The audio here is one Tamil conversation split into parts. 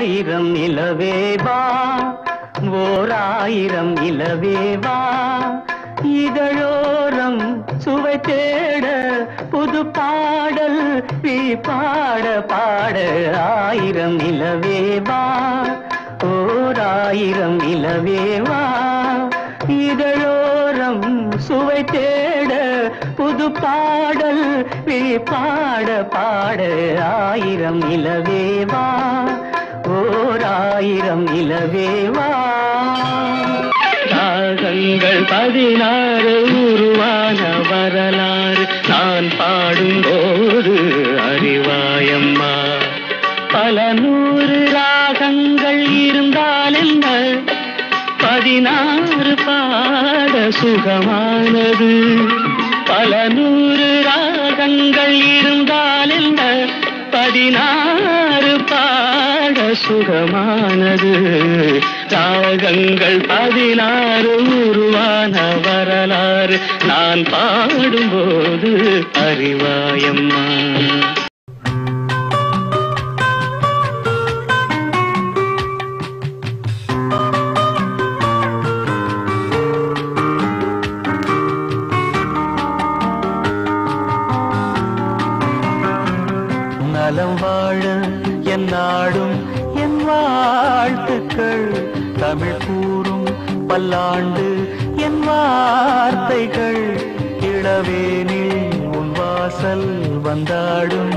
ஆயிரம் நிலவேவா ஓர் ஆயிரம் நிலவேவா இதழோரம் சுவை தேட புது பாடல் நீ பாட பாட ஆயிரம் நிலவேவா ஓர் ஆயிரம் நிலவேவா இதழோரம் சுவை தேட புது பாடல் நீ பாட பாட ஆயிரம் நிலவேவா ஓர் ஆயிரம் நிலவேவா ராகங்கள் பதினாறு உருவான வரலாறு நான் பாடும்போது அறிவாயம்மா பல நூறு ராகங்கள் இருந்தால் என்ன பதினாறு பாட சுகமானது பல நூறு ராகங்கள் இருந்தால் என்ன பதினாறு பாட சுகமானது ராகங்கள் பதினாறு உருவான வரலாறு நான் பாடும்போது அறிவாயம்மா நலம் வாழ என் நாடும் என் வாழ்த்துக்கள் தமிழ் கூறும் பல்லாண்டு என் வார்த்தைகள் இளவேனில் உன் வாசல் வந்தாடும்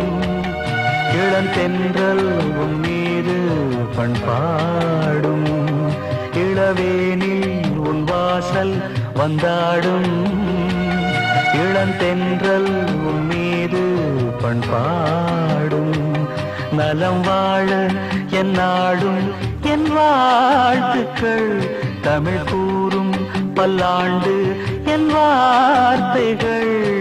இளந்தென்றல் உன் மீது பண்பாடும் இளவேனில் உன் வாசல் வந்தாடும் இளந்தென்றல் உன் மீது பண்பாடும் நலம் வாழ என் நாடும் என் வாழ்த்துக்கள் தமிழ் கூறும் பல்லாண்டு என் வார்த்தைகள்